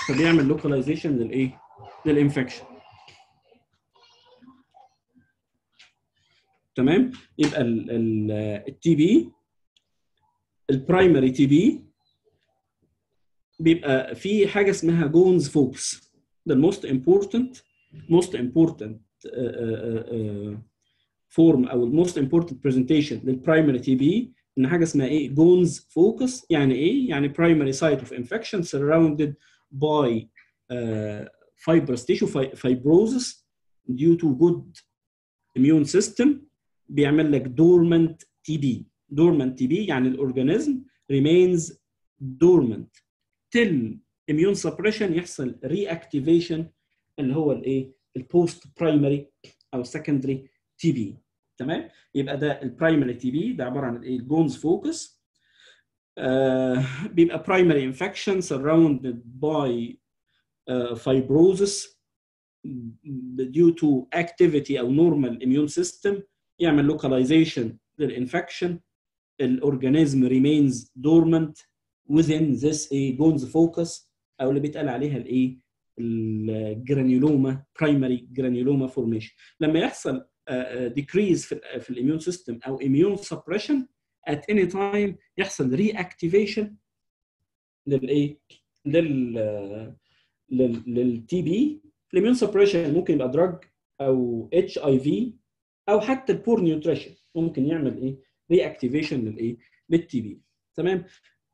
فبيعمل لوكاليزيشن للايه للانفكشن تمام يبقى التي بي البرايمري تي بي بيبقى في حاجه اسمها جونز فوكس ده الموست امبورتنت موست امبورتنت فورم او الموست امبورتنت برزنتيشن للبرايمري تي بي ان حاجه اسمها ايه جونز فوكس يعني ايه يعني primary site of infection surrounded by uh, fibrous tissue fibrosis due to good immune system بيعمل لك dormant TB dormant TB يعني الاورجانيزم remains dormant till immune suppression يحصل reactivation اللي هو الايه البوست برايمري او secondary TB تمام يبقى ده البرايمري تي بي ده عباره عن الايه الجونز فوكس آه بيبقى primary infection surrounded by uh, fibrosis due to activity او normal immune system يعمل localization للانفكشن الاورجانيزم remains dormant within this a Gonz focus او اللي بيتقال عليها الايه الجرانيولوما برايمري جرانيولوما فورميشن لما يحصل decrease في في الاميون سيستم او immune suppression at any time يحصل reactivation للايه لل للتي بي الاميون سبريشن ممكن يبقى دراج او اتش اي في او حتى البور نيوتريشن ممكن يعمل ايه ري اكتيفيشن للايه للتي بي تمام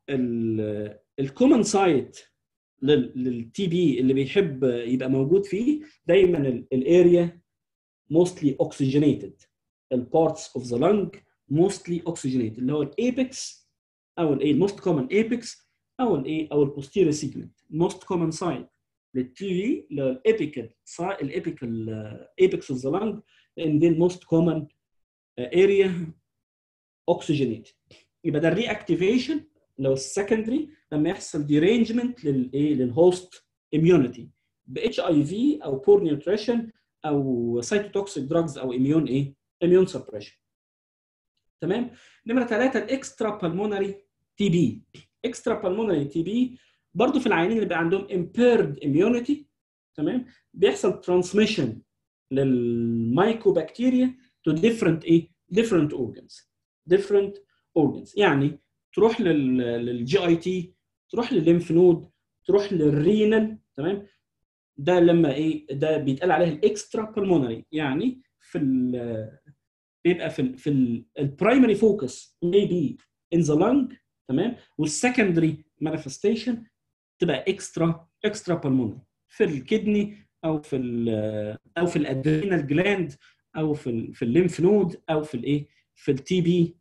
الكومن سايت للتي بي اللي بيحب يبقى موجود فيه دايما الاريا mostly oxygenated البارتس اوف ذا lung mostly oxygenated اللي هو الايبكس او الايه most common apex او الايه او البوستيريور سيجمنت most common site للتي في الابيكال الابيكال apex of the lung and then most common area oxygenated يبقى ده الرياكتيفيشن لو السكندري لما يحصل ديرينجمنت للايه للهوست اميونيتي ب اتش اي في او بور نيوتريشن او سايتوتوكسيك دراجز او اميون ايه اميون سبريشن تمام نمره ثلاثه الاكسترا بالمونري تي بي اكسترا بالمونري تي بي برضه في العيانين اللي بقى عندهم impaired immunity تمام بيحصل ترانسميشن للمايكوبكتيريا to different ايه different organs different organs يعني تروح للجي اي تي تروح للليمف نود تروح للرينال تمام ده لما ايه ده بيتقال عليه الاكسترا بالمونري يعني في ال بيبقى في ال في البرايمري فوكس maybe in the lung تمام والسكندري مانيفستيشن تبقى اكسترا اكسترا بالمونري في الكدني او في ال او في الادرينال جلاند او في ال في الليمف نود او في الايه في التي بي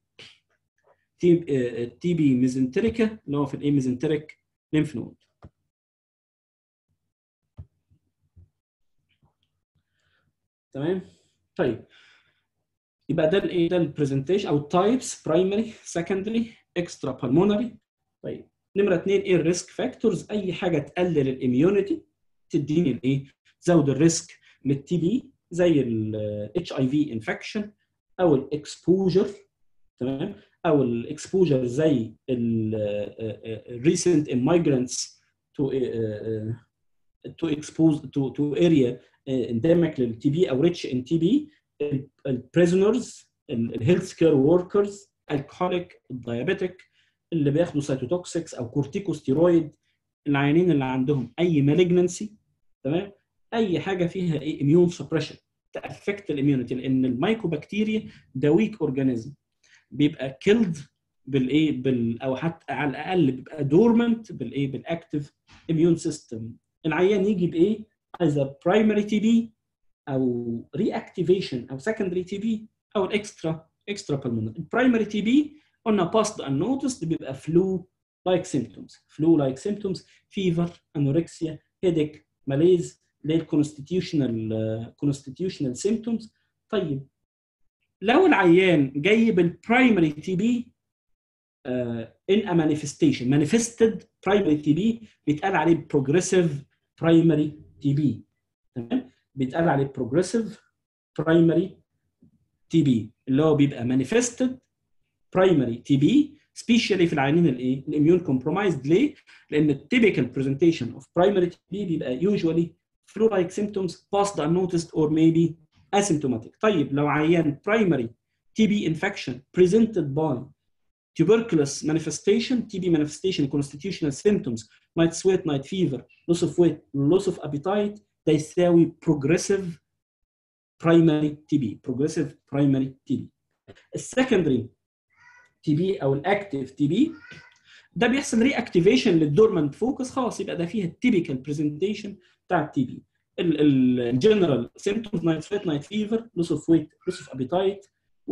تي بي ميزنتريكا اللي هو في الايه ميزنتريك ليمف نود تمام طيب يبقى ده الايه ده البرزنتيشن او التايبس برايمري سكندري اكسترا بالمونري طيب نمره اثنين ايه الريسك فاكتورز اي حاجه تقلل الاميونيتي تديني الايه تزود الريسك للتي بي زي الاتش اي في انفكشن او الاكسبوجر تمام او الاكسبوجر زي الريسنت immigrants to to expose to to area endemic للتي بي او ريتش ان تي بي البريزونرز الهيلث كير وركرز الكحوليك الدايابيتيك اللي بياخدوا سيتوتوكسكس او كورتيكوستيرويد العيانين اللي عندهم اي مالجنسي تمام اي حاجه فيها ايه اميون سبريشن تافكت الاميونيتي لان المايكوبكتيريا ده ويك اورجانيزم بيبقى كيلد بالايه بال او حتى على الاقل بيبقى دورمنت بالايه بالاكتيف اميون سيستم العيان يجي بايه ايذر برايمري تي بي او ري اكتيفيشن او سكندري تي بي او الاكسترا اكسترا بالمونري البرايمري تي بي قلنا باست ان نوتس بيبقى فلو لايك سيمبتومز فلو لايك سيمبتومز فيفر انوركسيا هيديك ماليز اللي هي الكونستيتيوشنال كونستيتيوشنال سيمبتومز طيب لو العيان جاي بالبرايمري تي بي ان ا مانيفستيشن مانيفستد برايمري تي بي بيتقال عليه بروجريسيف برايمري تي بي تمام بيتقال عليه بروجريسيف برايمري تي بي اللي هو بيبقى مانيفستد برايمري تي بي سبيشالي في العيانين الايه الاميون كومبرومايزد ليه لان التيبيكال برزنتيشن اوف برايمري تي بي بيبقى يوجوالي flu like symptoms passed unnoticed or maybe asymptomatic طيب لو عيان primary TB infection presented by tuberculous manifestation TB manifestation constitutional symptoms night sweat night fever loss of weight loss of appetite ده يساوي progressive primary TB progressive primary TB السكندري تي بي او الاكتيف تي بي ده بيحصل ري اكتيفيشن للدورمنت فوكس خلاص يبقى ده فيها التيبيكال برزنتيشن بتاع التي بي الجنرال سيمبتومز نايت سويت نايت فيفر لوس اوف ويت لوس اوف ابيتايت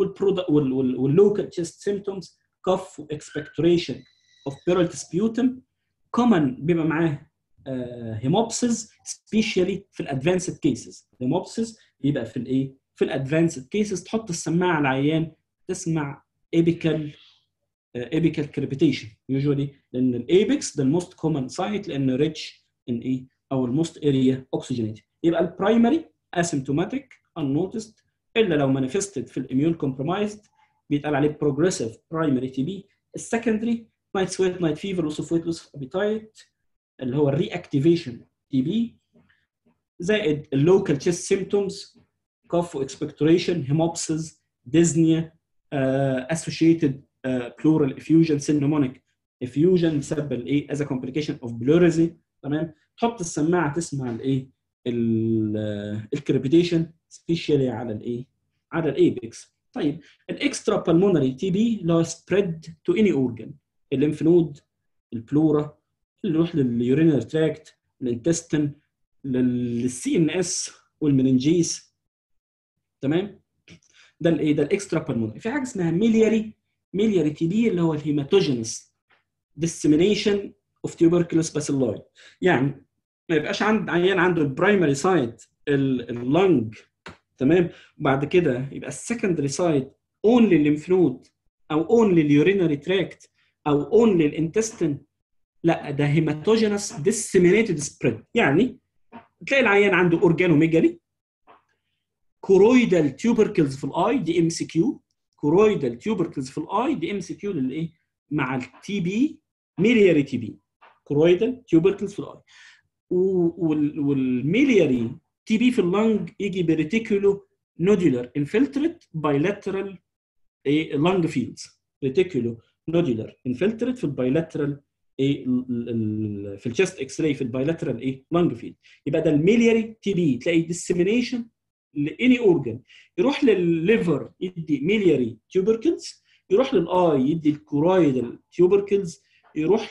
واللوكال تشيست سيمبتومز كف واكسبكتوريشن اوف بيرال سبيوتم كومن بيبقى معاه هيموبسيس سبيشالي في الادفانسد كيسز هيموبسيس بيبقى في الايه في الادفانسد كيسز تحط السماعه على العيان تسمع ايبيكال ايبيكال كريبيتيشن يوجوالي لان الايبكس ده الموست كومن سايت لان ريتش ان ايه او الموست اريا اوكسجينيتد يبقى البرايمري اسيمتوماتيك unnoticed الا لو مانيفستد في الاميون كومبرومايزد بيتقال عليه بروجريسيف برايمري تي بي السكندري نايت سويت نايت فيفر لوس اوف ويت لوس اوف ابيتايت اللي هو الري اكتيفيشن تي بي زائد اللوكال تشيست سيمتومز كوف واكسبكتوريشن هيموبسيس ديزنيا اسوشيتد بلورال افيوجن سينومونيك افيوجن بسبب الايه از كومبليكيشن اوف بلوريزي تمام تحط السماعه تسمع الايه الكريبيتيشن سبيشالي على الايه على الايبكس طيب الاكسترا بالمونري تي بي اللي هو سبريد تو اني اورجن الليمف نود البلورا اللي يروح لليورينال تراكت الانتستين للسي ان اس والمننجيس تمام ده الايه ده الاكسترا بالمونري في حاجه اسمها ميلياري ميلياري تي بي اللي هو الهيماتوجينس ديسيمينيشن اوف تيوبركلوس باسيلاي يعني ما يبقاش عند عيان عنده البرايمري سايت اللنج تمام وبعد كده يبقى السكندري سايت اونلي الليمف نود او اونلي اليورينري تراكت او اونلي الانتستين لا ده هيماتوجينس ديسيمينيتد سبريد يعني تلاقي العيان عنده اورجانوميجالي كورويدال تيوبركلز في الاي دي ام سي كيو كورويدال تيوبركلز في الاي دي ام سي كيو للايه مع التي بي ميلياري تي بي كورويدال تيوبركلز في الاي والميلياري تي بي في اللنج يجي بريتيكولو نودولار انفلتريت بايلاترال ايه لنج فيلدز ريتيكولو نودولار انفلتريت في البايلاترال ايه في الشيست اكس راي في البايلاترال ايه لنج فيلد يبقى ده الميلياري تي بي تلاقي ديسيمينيشن لاني اورجن يروح للليفر يدي ميلياري تيوبركلز يروح للاي يدي الكورايدال تيوبركلز يروح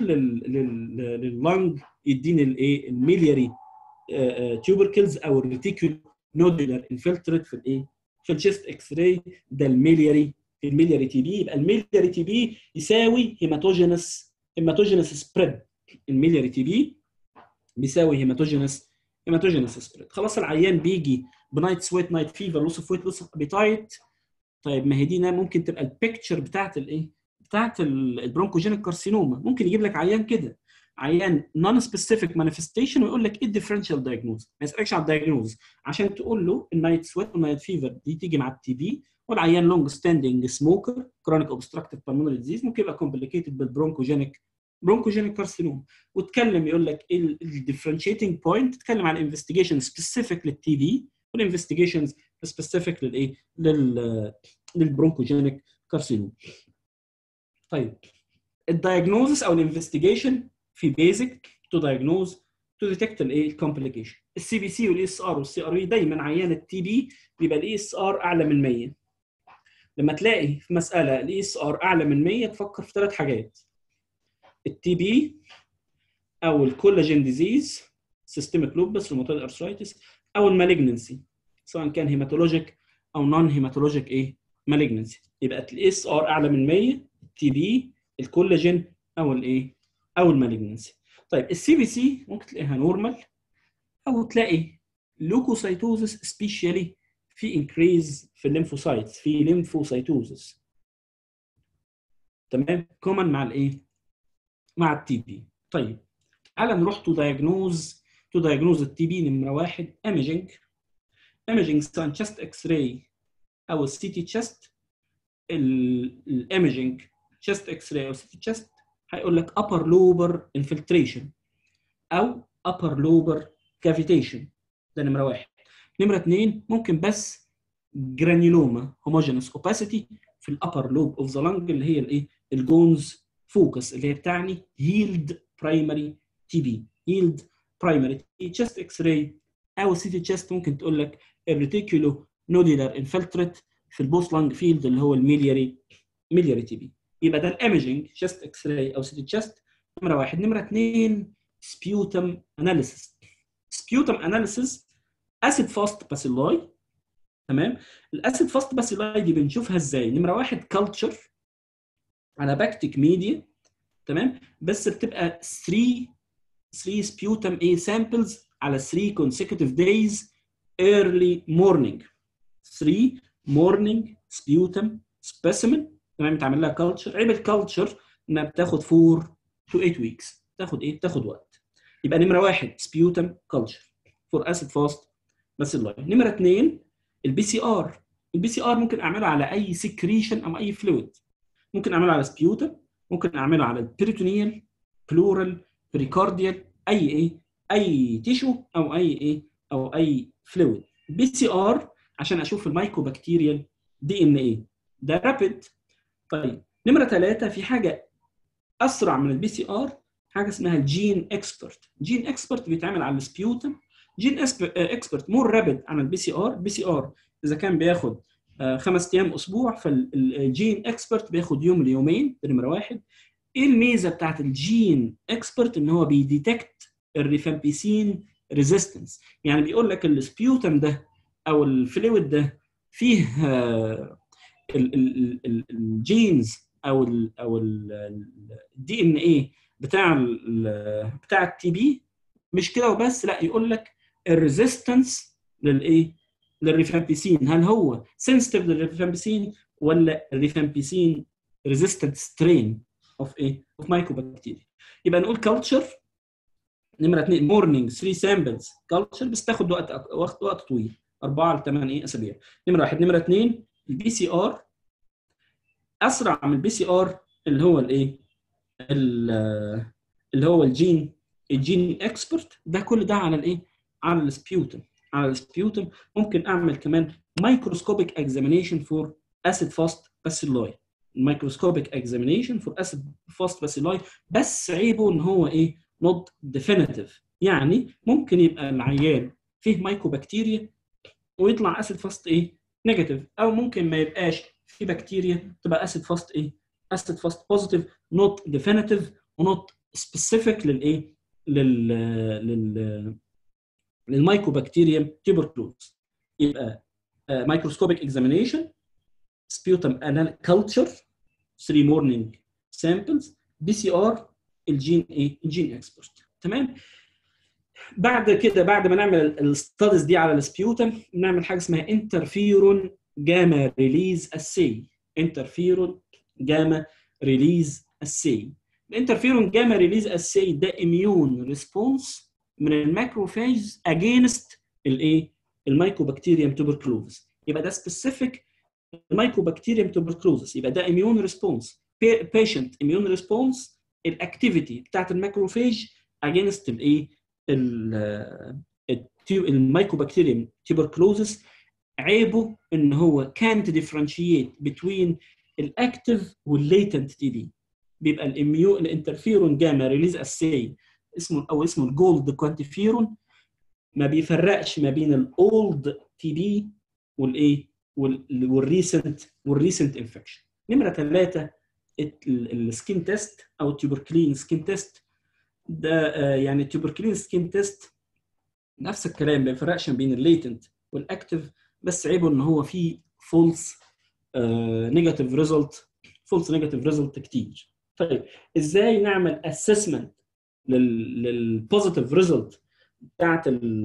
لللنج يديني الايه الميلياري تيوبركلز او الريتيكول نودولار انفلتريت في الايه في الشيست اكس راي ده الميلياري الميلياري تي بي يبقى الميلياري تي بي يساوي هيماتوجينس هيماتوجينس سبريد الميلياري تي بي بيساوي هيماتوجينس هيماتوجينس سبريد خلاص العيان بيجي بنايت سويت نايت فيفر لوس اوف ويت لوس اوف ابيتايت طيب ما هي دي ممكن تبقى البيكتشر بتاعت الايه بتاعت البرونكوجينيك كارسينوما ممكن يجيب لك عيان كده عيان نون سبيسيفيك مانيفستيشن ويقول لك ايه الديفرنشال دايجنوز ما يسالكش على الدايجنوز عشان تقول له النايت سويت والنايت فيفر دي تيجي مع التي بي والعيان لونج ستاندنج سموكر كرونيك اوبستراكتيف بالمونري ديزيز ممكن يبقى كومبليكيتد بالبرونكوجينيك برونكوجينيك كارسينوما وتكلم يقول لك ايه الديفرنشيتنج بوينت تتكلم عن انفستيجيشن سبيسيفيك للتي بي والانفستيجيشنز سبيسيفيك للايه لل للبرونكوجينيك كارسينوما طيب الدايجنوزس او الانفستيجيشن في بيزك تو دايجنوز تو ديتكت الايه الكومبليكيشن السي بي سي والاي اس ار والسي ار اي دايما عيان التي بي بيبقى الاي اس ار اعلى من 100 لما تلاقي في مساله الاي اس ار اعلى من 100 تفكر في ثلاث حاجات التي بي او الكولاجين ديزيز سيستميك لوبس روماتويد ارثرايتس او المالجنسي سواء كان هيماتولوجيك او نون هيماتولوجيك ايه مالجنسي يبقى الاي اس ار اعلى من 100 التي بي الكولاجين او الايه او المالجنسي طيب السي بي سي ممكن تلاقيها نورمال او تلاقي لوكوسايتوزس سبيشالي في انكريز في الليمفوسايتس في ليمفوسايتوزس تمام كومن مع الايه مع التي بي طيب تعالى نروح تو دايجنوز تو دايجنوز التي بي نمره واحد ايميجنج ايميجنج سواء تشست اكس راي او السي تي تشست الايميجنج chest اكس راي او سيتي chest هيقول لك upper lobar infiltration او upper lobar cavitation ده نمره واحد نمره اثنين ممكن بس جرانيولوما homogeneous opacity في الابر لوب اوف ذا لنج اللي هي الايه الجونز فوكس اللي هي بتعني هيلد برايمري تي بي هيلد برايمري تشست اكس راي او سي تي تشست ممكن تقول لك الريتيكولو نوديلار انفلتريت في البوست لانج فيلد اللي هو الميلياري ميلياري تي بي يبقى ده الايمجنج تشست اكس راي او سي تي تشست نمره واحد نمره اثنين سبيوتم اناليسيس سبيوتم اناليسيس اسيد فاست باسيلاي تمام الاسيد فاست باسيلاي دي بنشوفها ازاي نمره واحد كلتشر على باكتيك ميديا تمام بس بتبقى 3 3 سبيوتم ايه سامبلز على 3 consecutive days early morning 3 morning sputum specimen تمام بتعمل لها كلتشر عيب الكلتشر انها بتاخد 4 to 8 weeks تاخد ايه؟ تاخد وقت يبقى نمره واحد سبيوتم كلتشر فور اسيد فاست بس اللاين نمره اثنين البي سي ار البي سي ار ممكن اعمله على اي سكريشن او اي فلويد ممكن اعمله على سبيوتم ممكن اعمله على البريتونيال بلورال بريكارديال اي ايه اي تيشو او اي ايه او اي فلويد بي سي ار عشان اشوف المايكوبكتيريال دي ان ايه ده رابيد طيب نمره ثلاثه في حاجه اسرع من البي سي ار حاجه اسمها الجين اكسبرت جين اكسبرت بيتعمل على السبيوتم جين اكسبرت مور رابيد عن البي سي ار البي سي ار اذا كان بياخد خمس ايام اسبوع فالجين اكسبرت بياخد يوم ليومين ده نمره واحد ايه الميزه بتاعت الجين اكسبرت ان هو بيديتكت الريفامبيسين ريزيستنس يعني بيقول لك السبيوتم ده او الفلويد ده فيه الجينز او ال او الدي ان ايه بتاع ال بتاع التي بي مش كده وبس لا يقول لك الريزيستنس للايه للريفامبيسين هل هو سنسيتيف للريفامبيسين ولا الريفامبيسين ريزيستنت سترين اوف ايه اوف مايكوبكتيريا يبقى نقول كلتشر نمره اثنين مورنينج 3 سامبلز كلتشر بس تاخد وقت وقت وقت طويل 4 ل 8 ايه اسابيع نمره واحد نمره اثنين البي سي ار اسرع من البي سي ار اللي هو الايه اللي هو الجين الجين اكسبرت ده كل ده على الايه على السبيوتم على السبيوتم ممكن اعمل كمان مايكروسكوبيك اكزامينيشن فور اسيد فاست باسيلاي مايكروسكوبيك اكزامينيشن فور اسيد فاست باسيلاي بس عيبه ان هو ايه نوت ديفينيتيف يعني ممكن يبقى العيان فيه مايكوبكتيريا ويطلع اسيد فاست ايه نيجاتيف او ممكن ما يبقاش في بكتيريا تبقى اسيد فاست ايه اسيد فاست بوزيتيف نوت ديفينيتيف ونوت سبيسيفيك للايه لل لل للمايكوبكتيريم تيبركلوز يبقى مايكروسكوبيك اكزامينيشن سبيوتم انال كلتشر 3 مورنينج سامبلز بي سي ار الجين ايه الجين اكسبرت تمام بعد كده بعد ما نعمل الستاديز دي على السبيوتم نعمل حاجه اسمها انترفيرون جاما ريليز اسي انترفيرون جاما ريليز اسي الانترفيرون جاما ريليز اسي ده اميون ريسبونس من الماكروفاج اجينست الايه المايكوبكتيريم توبركلوز يبقى ده سبيسيفيك المايكوبكتيريم توبركلوزس يبقى ده اميون ريسبونس بيشنت اميون ريسبونس الاكتيفيتي بتاعت الماكروفاج اجينست الايه المايكوبكتيريم توبركلوزس عيبه ان هو كانت ديفرنشيت بين الاكتيف والليتنت تي بي بيبقى الاميو الانترفيرون جاما ريليز اسي اسمه او اسمه الجولد كوانتيفيرون ما بيفرقش ما بين الاولد تي بي والايه والريسنت والريسنت انفكشن نمره ثلاثه السكين تيست او التوبركلين سكين تيست ده يعني التوبركلين سكين تيست نفس الكلام ما بيفرقش بين الليتنت والاكتف بس عيبه ان هو فيه فولس نيجاتيف ريزلت فولس نيجاتيف ريزلت كتير طيب ازاي نعمل اسسمنت للبوزيتيف ريزلت بتاعت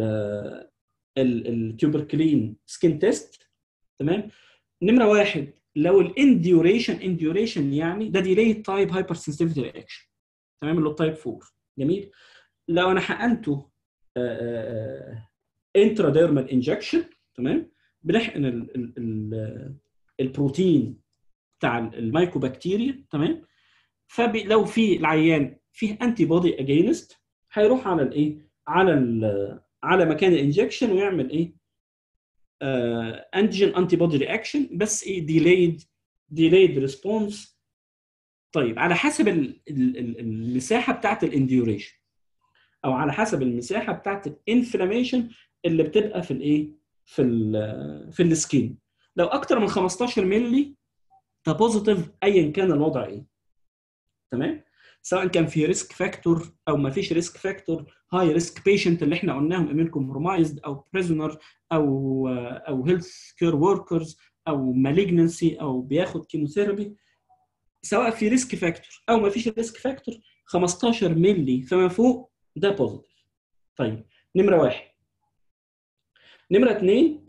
التوبركلين سكين تيست تمام نمره واحد لو الانديوريشن انديوريشن يعني ده ديلي تايب هايبر سنسيتيفيتي رياكشن تمام اللي هو تايب 4 جميل لو انا حقنته انتراديرمال انجكشن تمام بنحقن ال ال ال البروتين بتاع المايكوبكتيريا تمام فلو في العيان فيه انتي بودي اجينست هيروح على الايه على ال على مكان الانجكشن ويعمل ايه انتيجين انتي بودي رياكشن بس ايه ديلايد ديلايد ريسبونس طيب على حسب ال ال المساحه بتاعت الانديوريشن او على حسب المساحه بتاعت الانفلاميشن اللي بتبقى في الايه في ال في السكين لو اكتر من 15 مللي ده بوزيتيف ايا كان الوضع ايه تمام سواء كان في ريسك فاكتور او ما فيش ريسك فاكتور هاي ريسك بيشنت اللي احنا قلناهم امين كومبرومايزد او بريزونر او او هيلث كير وركرز او مالجنسي او بياخد كيموثيرابي سواء في ريسك فاكتور او ما فيش ريسك فاكتور 15 مللي فما فوق ده بوزيتيف طيب نمره واحد نمره اثنين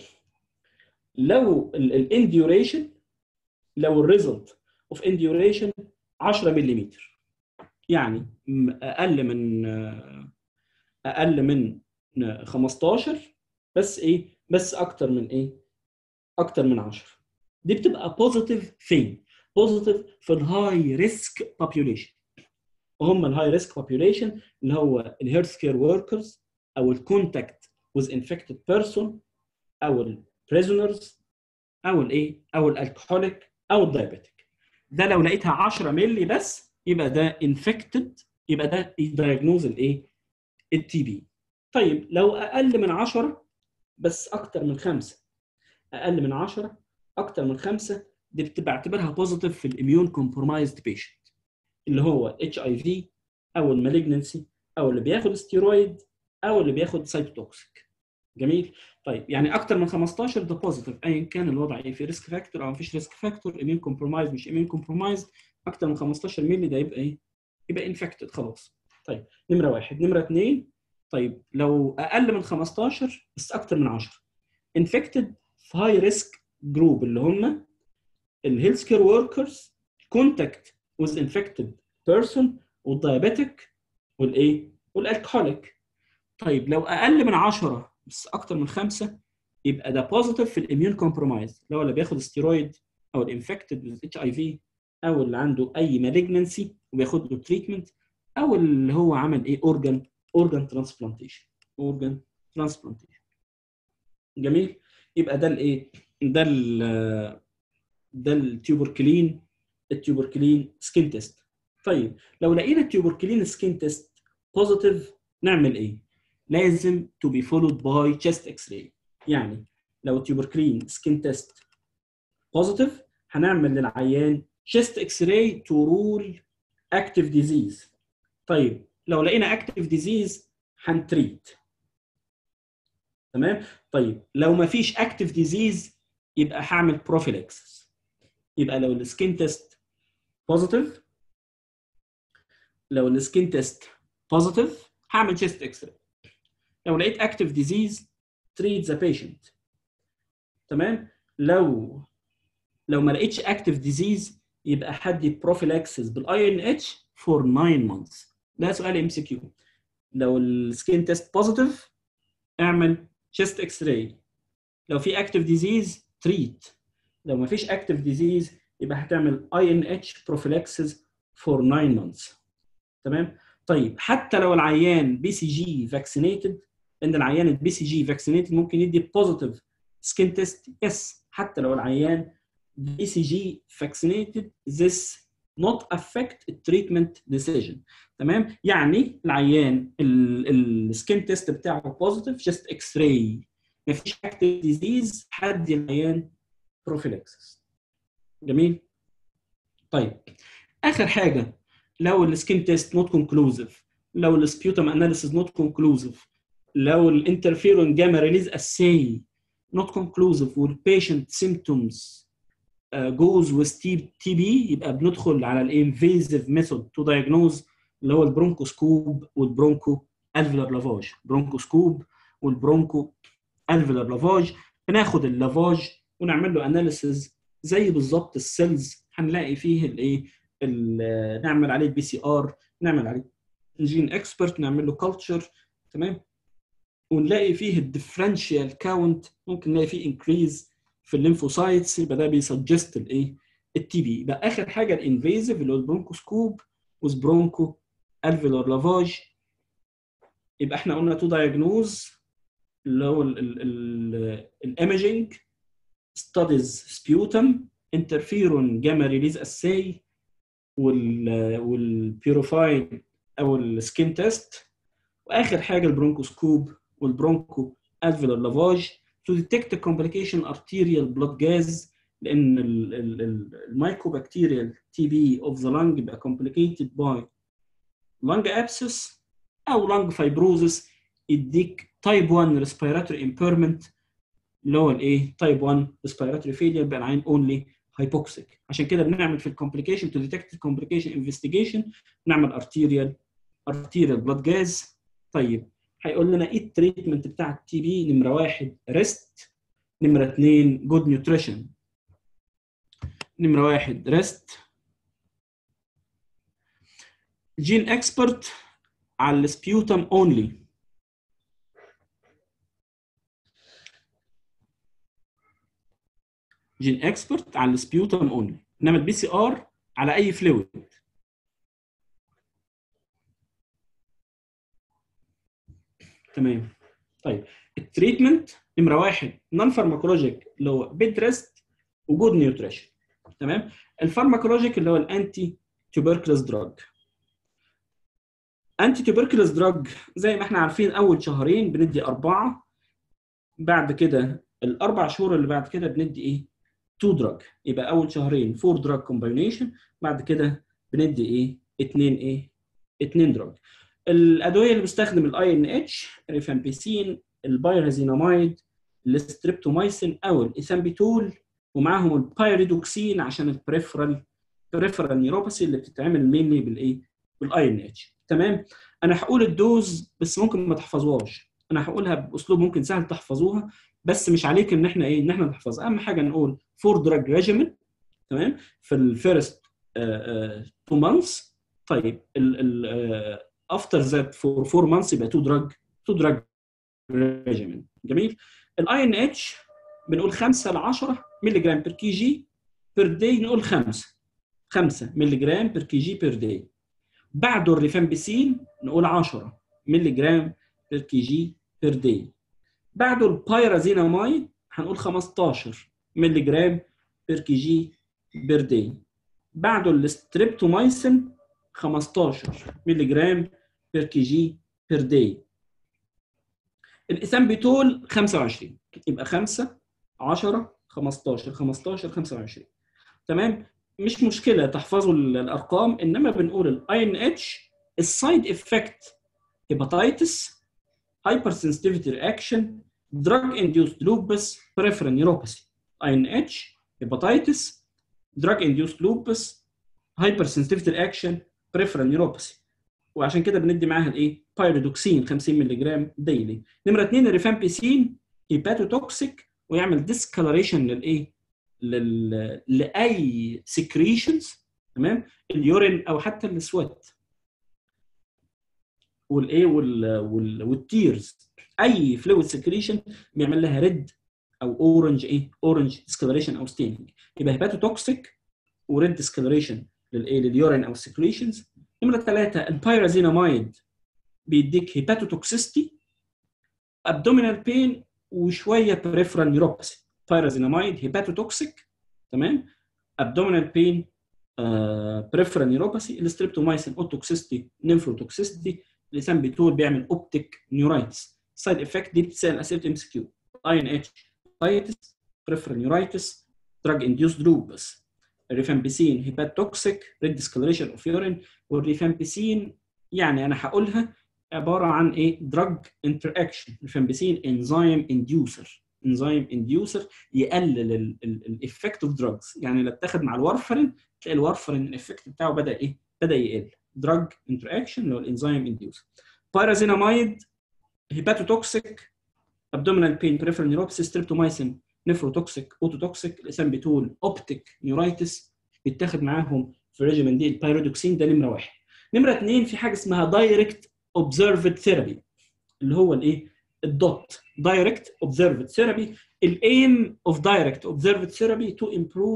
لو الانديوريشن لو الريزلت اوف انديوريشن 10 ملم يعني اقل من اقل من 15 بس ايه بس اكتر من ايه اكتر من 10 دي بتبقى بوزيتيف فين بوزيتيف في الهاي ريسك بوبيوليشن وهم الهاي ريسك بوبيوليشن اللي هو الهيلث كير وركرز او الكونتاكت with infected person او البريزونرز او الايه او الالكحوليك او الدايابيتيك ده لو لقيتها 10 مللي بس يبقى ده انفكتد يبقى ده يدايجنوز الايه التي بي طيب لو اقل من 10 بس اكتر من 5 اقل من 10 اكتر من 5 دي بتبقى اعتبرها بوزيتيف في الاميون كومبرومايزد بيشنت اللي هو اتش اي في او المالجنسي او اللي بياخد ستيرويد او اللي بياخد سايتوتوكسيك جميل طيب يعني اكتر من 15 ده بوزيتيف ايا كان الوضع ايه في ريسك فاكتور او مفيش ريسك فاكتور امين كومبرومايز مش امين كومبرومايز اكتر من 15 مللي ده يبقى ايه؟ يبقى انفكتد خلاص طيب نمره واحد نمره اثنين طيب لو اقل من 15 بس اكتر من 10 انفكتد في هاي ريسك جروب اللي هم الهيلث كير وركرز كونتاكت وذ انفكتد بيرسون والدايابيتيك والايه؟ والالكحوليك طيب لو اقل من 10 بس اكتر من خمسه يبقى ده بوزيتيف في الاميون كومبرومايز اللي هو اللي بياخد ستيرويد او الانفكتد وذ اتش اي في او اللي عنده اي مالجنسي وبياخد له تريتمنت او اللي هو عمل ايه اورجان اورجان ترانسبلانتيشن اورجان ترانسبلانتيشن جميل يبقى ده الايه ده ال ده التيوبركلين التيوبركلين سكين تيست طيب لو لقينا التيوبركلين سكين تيست بوزيتيف نعمل ايه لازم to be followed by chest x-ray يعني لو التيوبركلين سكين تيست بوزيتيف هنعمل للعيان chest x-ray to rule active disease طيب لو لقينا active disease هنتريت تمام طيب لو ما فيش active disease يبقى هعمل prophylaxis يبقى لو السكين تيست بوزيتيف لو السكين تيست بوزيتيف هعمل chest x-ray لو لقيت active disease treat the patient تمام لو لو ما لقيتش active disease يبقى هدي prophylaxis بالاي ان اتش for 9 months ده سؤال ام سي كيو لو السكين تيست بوزيتيف اعمل chest اكس راي لو في active disease treat لو ما فيش active disease يبقى هتعمل اي ان اتش prophylaxis for 9 months تمام طيب حتى لو العيان بي سي جي فاكسينيتد ان العيان البي سي جي فاكسينيتد ممكن يدي بوزيتيف سكين تيست يس حتى لو العيان بي سي جي vaccinated this not affect the treatment decision تمام يعني العيان السكين تيست بتاعه بوزيتيف جاست اكس راي مفيش اكتيف ديزيز هدي العيان بروفيلاكسس جميل طيب اخر حاجه لو السكين تيست نوت كونكلوزيف لو السبيوتم اناليسيس نوت كونكلوزيف لو الانترفيرون جاما ريليز اساي نوت كونكلوزيف والبيشنت سيمتومز جوز with تي بي يبقى بندخل على الانفيزيف ميثود تو دايجنوز اللي هو البرونكوسكوب والبرونكو الفيلر لافاج برونكوسكوب والبرونكو الفيلر لافاج بناخد اللافاج ونعمل له اناليسيز زي بالظبط السيلز هنلاقي فيه الايه نعمل عليه البي سي ار نعمل عليه جين اكسبرت نعمل له كلتشر تمام ونلاقي فيه الديفرنشال كاونت ممكن نلاقي فيه انكريز في الليمفوسايتس يبقى ده بيسجست الايه التي بي يبقى اخر حاجه الانفيزيف اللي هو البرونكوسكوب وسبرونكو الفيلر لافاج يبقى احنا قلنا تو دايجنوز اللي هو الايمجنج ستاديز سبيوتم انترفيرون جاما ريليز اساي وال والبيوروفايد او السكين تيست واخر حاجه البرونكوسكوب والبرونكو الفيلر لافاج to detect complication arterial blood gas لان المايكوبكتيريال تي بي اوف ذا lung بيبقى complicated by lung abscess او lung fibrosis يديك تايب 1 respiratory impairment اللي هو الايه تايب 1 respiratory failure بقى العين only hypoxic عشان كده بنعمل في الكومبليكيشن تو ديتكت الكومبليكيشن انفستيجيشن نعمل ارتيريال ارتيريال بلاد جاز طيب هيقول لنا ايه التريتمنت بتاع التي بي نمره واحد ريست نمره اثنين جود نيوتريشن نمره واحد ريست جين اكسبرت على السبيوتم اونلي جين اكسبرت على السبيوتم اونلي انما البي سي ار على اي فلويد تمام طيب التريتمنت نمره واحد نون فارماكولوجيك اللي هو بيد ريست وجود نيوتريشن تمام الفارماكولوجيك اللي هو الانتي تيوبركلوز دراج انتي تيوبركلوز دراج زي ما احنا عارفين اول شهرين بندي اربعه بعد كده الاربع شهور اللي بعد كده بندي ايه 2 دراج يبقى اول شهرين 4 دراج كومباينيشن بعد كده بندي ايه 2 ايه 2 دراج الادويه اللي بتستخدم الاي ان اتش ريفامبيسين البايرازيناميد الستريبتومايسين او الايثامبيتول ومعاهم البايريدوكسين عشان البريفرال بريفرال نيوروباثي اللي بتتعمل مينلي بالايه بالاي ان اتش تمام انا هقول الدوز بس ممكن ما تحفظوهاش انا هقولها باسلوب ممكن سهل تحفظوها بس مش عليك ان احنا ايه ان احنا نحفظ اهم حاجه نقول فور دراج ريجيمن تمام في الفيرست 2 مانثس طيب افتر ذات فور 4 مانثس يبقى 2 دراج 2 دراج ريجيمن جميل الاي ان اتش بنقول 5 ل 10 مللي جرام بير كي جي بير داي نقول 5 5 مللي جرام بير كي جي بير داي بعده الريفامبيسين نقول 10 مللي جرام بير كي جي بير داي بعده البايرازيناميد هنقول 15 مللي جرام بير كي جي بير داي بعده الستريبتومايسين 15 مللي جرام بير كي جي بير داي الايثامبيتول 25 يبقى 5 10 15 15 25 تمام مش مشكله تحفظوا الارقام انما بنقول الاي ان اتش السايد افكت هيباتيتس هايبر سنسيتيفيتي رياكشن drug induced lupus peripheral neuropathy INH hepatitis drug induced lupus hypersensitivity reaction peripheral neuropathy وعشان كده بندي معاها الايه بايرودوكسين 50 مللي جرام ديلي نمره اثنين الريفامبيسين هيباتوتوكسيك ويعمل ديسكالريشن للايه لل... لاي سكريشنز تمام اليورين او حتى السويت والايه وال... وال... والتيرز اي فلويد سكريشن بيعمل لها ريد او اورنج ايه اورنج ديسكلريشن او ستيننج يبقى هيباتوتوكسيك وريد ديسكلريشن للايه لليورين او السكريشنز نمره ثلاثه البايرازيناميد بيديك هيباتوتوكسيستي ابدومينال بين وشويه بريفرال نيوروباثي بايرازيناميد هيباتوتوكسيك تمام ابدومينال بين بريفرال نيوروباثي الستريبتومايسين اوتوكسيستي نيمفروتوكسيستي الاسامبيتول بيعمل اوبتيك نيورايتس سايد افكت دي بتسال اسئله ام سي كيو اي ان اتش بايتس بريفرال نيورايتس دراج انديوسد لوبس الريفامبيسين هيباتوكسيك ريد ديسكلريشن اوف يورين والريفامبيسين يعني انا هقولها عباره عن ايه دراج انتر اكشن ريفامبيسين انزيم انديوسر انزيم انديوسر يقلل الايفكت اوف دراجز يعني لو اتاخد مع الورفرين تلاقي الورفرين الايفكت بتاعه بدا ايه بدا يقل دراج انتر اكشن اللي هو الانزيم انديوسر بايرازيناميد هيباتوتوكسيك ابدومينال بين بريفرال نيوروبسي ستريبتومايسين نيفروتوكسيك اوتوتوكسيك الاسامبيتول اوبتيك نيورايتس بيتاخد معاهم في ريجيمن دي البيرودوكسين ده نمره واحد نمره اثنين في حاجه اسمها دايركت اوبزرفد ثيرابي اللي هو الايه الدوت دايركت اوبزرفد ثيرابي الايم اوف دايركت اوبزرفد ثيرابي تو امبروف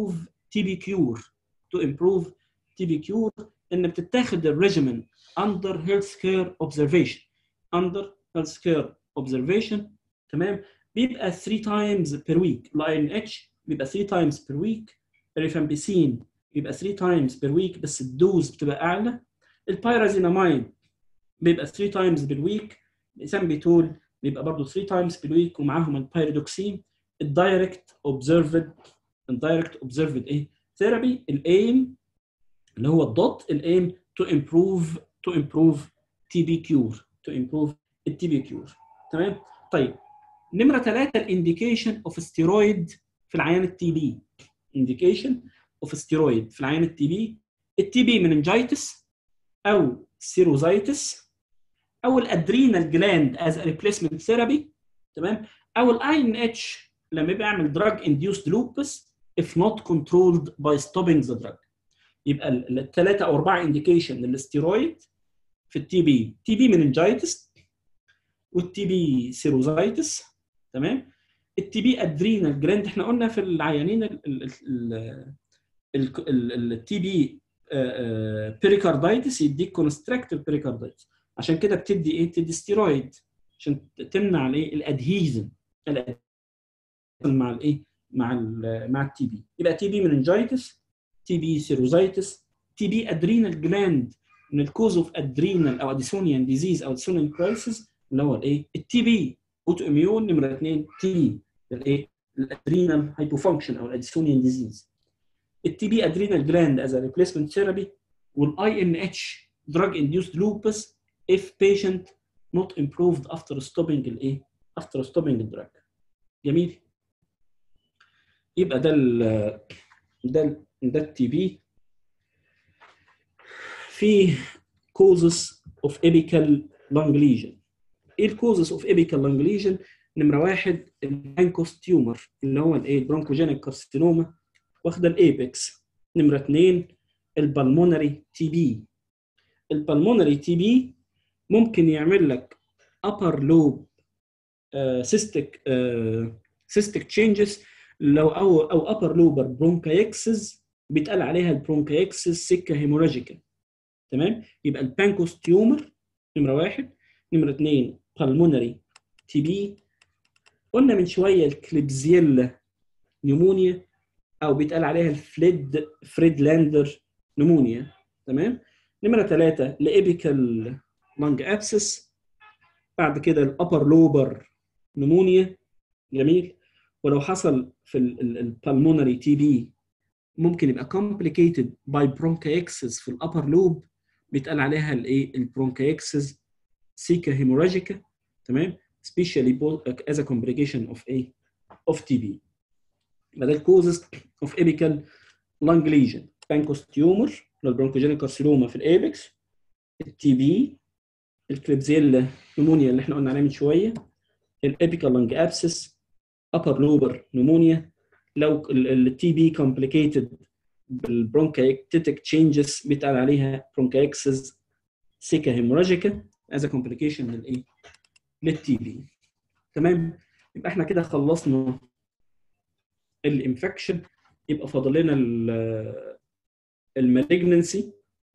تي بي كيور تو امبروف تي بي كيور ان بتتاخد الريجيمن اندر هيلث كير اوبزرفيشن اندر هيلث كير اوبزرفيشن تمام بيبقى 3 تايمز بير ويك الاي ان اتش بيبقى 3 تايمز بير ويك الريفامبيسين بيبقى 3 تايمز بير ويك بس الدوز بتبقى اعلى البايرازينامايد بيبقى 3 تايمز بير ويك الاسامبيتول بيبقى برضه 3 تايمز بير ويك ومعاهم البايرودوكسين الدايركت اوبزرفد الدايركت اوبزرفد ايه ثيرابي الايم اللي هو الدوت الايم تو امبروف تو امبروف تي بي كيور تو امبروف التي بي كيور تمام طيب نمره ثلاثه الانديكيشن اوف ستيرويد في العيان التي بي انديكيشن اوف ستيرويد في العيان التي بي التي بي مننجايتس او سيروزايتس او الادرينال جلاند از ريبليسمنت ثيرابي تمام او الاي ان اتش لما يبقى يعمل دراج انديوسد لوبس if not controlled by stopping the drug يبقى الثلاثه او اربعه انديكيشن للستيرويد في التي بي تي بي مننجايتس والتي بي سيروزايتس تمام التي بي ادرينال جلاند احنا قلنا في العيانين التي بي بيريكاردايتس يديك كونستراكتيف بيريكاردايتس عشان كده بتدي ايه؟ بتدي ستيرويد عشان تمنع الايه؟ الادهيزن مع الايه؟ مع ال مع التي بي يبقى تي بي مننجايتس تي بي سيروزايتس تي بي ادرينال جلاند من الكوز اوف ادرينال او اديسونيان ديزيز او اديسونيان كرايسيس اللي هو الايه؟ التي بي اوتو اميون نمره اثنين تي بي الايه؟ الادرينال هايبوفانكشن او الاديسونيان ديزيز التي بي ادرينال جلاند از ريبليسمنت ثيرابي والاي ان اتش drug induced lupus if patient not improved after stopping الايه؟ after stopping the drug. جميل؟ يبقى ده ال ده ده التي بي في causes of apical lung lesion. ايه الكوزز اوف apical lung lesion؟ نمره واحد البانكوس تيومر اللي هو الايه؟ البرونكوجينيك كارسينوما واخده الايبكس. نمره اثنين البلمونري تي بي. البلمونري تي بي ممكن يعمل لك upper lobe cystic cystic changes لو او او upper lobar bronchiectasis بيتقال عليها البرونكايكسس سكه هيموراجيكا تمام يبقى البانكوس تيومر نمره واحد نمره اثنين بالمونري تي بي قلنا من شويه الكليبزيلا نيمونيا او بيتقال عليها الفليد فريدلاندر نيمونيا تمام نمره ثلاثه الابيكال لانج ابسس بعد كده الابر لوبر نمونيا جميل ولو حصل في البلمونري تي بي ممكن يبقى complicated by bronchiectasis في الابر لوب بيتقال عليها الايه البرونكايكسس سيكا هيموراجيكا تمام especially as a complication of a of TB يبقى ده الكوزز of apical lung lesion بانكوس تيومر البرونكوجينيك كارسينوما في الايبكس التي بي الكليبزيلا نمونيا اللي احنا قلنا عليها من شويه الابيكال لانج ابسس upper لوبر نمونيا لو التي بي complicated بالبرونكايكتيك تشينجز بيتقال عليها برونكايكسس سيكا هيموراجيكا از complication للايه؟ للتي بي تمام يبقى احنا كده خلصنا الانفكشن يبقى فاضل لنا المالجنسي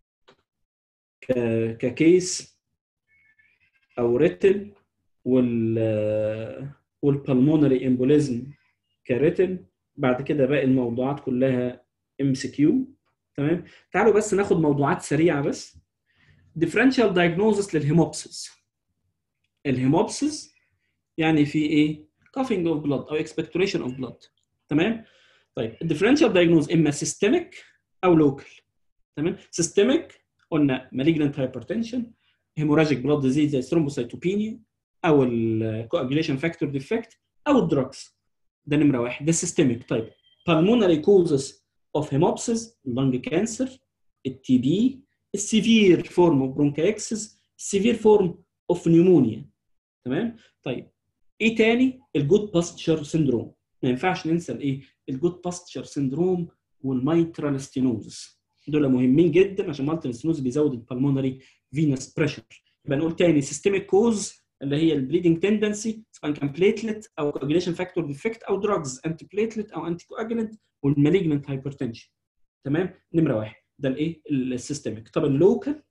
ككيس او ريتل وال والبلمونري امبوليزم كريتل بعد كده باقي الموضوعات كلها ام سي كيو تمام تعالوا بس ناخد موضوعات سريعه بس differential diagnosis للهيموبسيس الهيموبسيس يعني في ايه coughing of blood او expectoration of blood تمام طيب الديفرنشال diagnosis اما systemic او local تمام systemic قلنا malignant hypertension hemorrhagic blood disease زي thrombocytopenia او الكواجيليشن فاكتور ديفكت او الدراجز ده نمره واحد ده systemic طيب pulmonary causes of hemopsis lung cancer التي بي السيفير فورم اوف برونكايكسس السيفير فورم اوف نيومونيا تمام طيب ايه تاني الجود باستشر سيندروم ما ينفعش ننسى الايه الجود باستشر سيندروم والميترال ستينوزس دول مهمين جدا عشان مالتيبل ستينوز بيزود البلمونري فينس بريشر يبقى نقول تاني سيستميك كوز اللي هي البليدنج تندنسي سواء كان بليتلت او كوجيليشن فاكتور ديفكت او دراجز انتي بليتلت او انتي كواجلنت والمالجنت هايبرتنشن تمام نمره واحد ده الايه السيستميك طب اللوكال